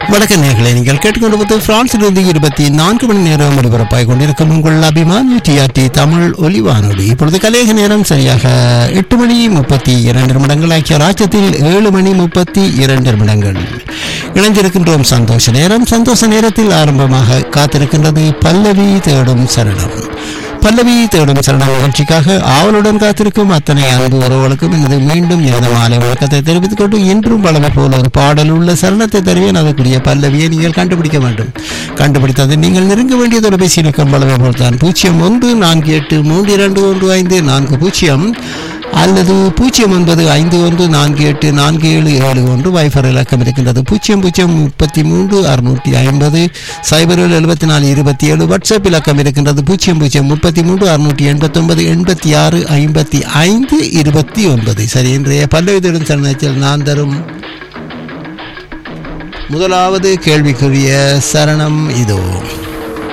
வணக்க நேர்களை நீங்கள் கேட்டுக்கொண்டு பிரான்சிலிருந்து இருபத்தி நான்கு மணி நேரம் ஒளிபரப்பாய் கொண்டிருக்கும் உங்கள் அபிமான டிஆர்டி தமிழ் ஒலி வானொலி இப்பொழுது கலேக நேரம் சரியாக எட்டு மணி முப்பத்தி இரண்டு நிமிடங்கள் ஆகிய ராஜ்யத்தில் ஏழு மணி முப்பத்தி இரண்டு நிமிடங்கள் இணைந்திருக்கின்றோம் சந்தோஷ நேரம் சந்தோஷ நேரத்தில் ஆரம்பமாக காத்திருக்கின்றது பல்லவி தேடும் சரணம் பல்லவி தேடும் சரணம் நிகழ்ச்சிக்காக ஆவலுடன் காத்திருக்கும் அத்தனை அன்பு உறவுகளுக்கும் எனது மீண்டும் எனது மாலை வழக்கத்தை தெரிவித்துக் கொண்டு இன்றும் பலமை போல ஒரு பாடல் உள்ள சரணத்தை தருவேன் அதற்குரிய பல்லவியை நீங்கள் கண்டுபிடிக்க வேண்டும் கண்டுபிடித்தது நீங்கள் நெருங்க வேண்டிய தொலைபேசி இலக்கம் பலமை போல் தான் பூஜ்ஜியம் ஒன்று நான்கு எட்டு மூன்று இரண்டு ஒன்று ஐந்து நான்கு பூஜ்ஜியம் அல்லது பூஜ்ஜியம் ஒன்பது ஐந்து ஒன்று நான்கு எட்டு நான்கு ஏழு ஏழு ஒன்று வைஃபர் இலக்கம் இருக்கின்றது பூஜ்ஜியம் பூஜ்ஜியம் முப்பத்தி மூன்று அறுநூற்றி ஐம்பது சைபர் ஏழு எழுபத்தி நாலு இருபத்தி ஏழு வாட்ஸ்அப் இலக்கம் இருக்கின்றது பூஜ்ஜியம் பூஜ்ஜியம் முப்பத்தி மூன்று அறுநூற்றி எண்பத்தொன்பது எண்பத்தி ஆறு ஐம்பத்தி ஐந்து இருபத்தி ஒன்பது சரி இன்றைய பல்லவிதரும் சரணத்தில் நான் தரும் முதலாவது கேள்விக்குரிய சரணம் இதோ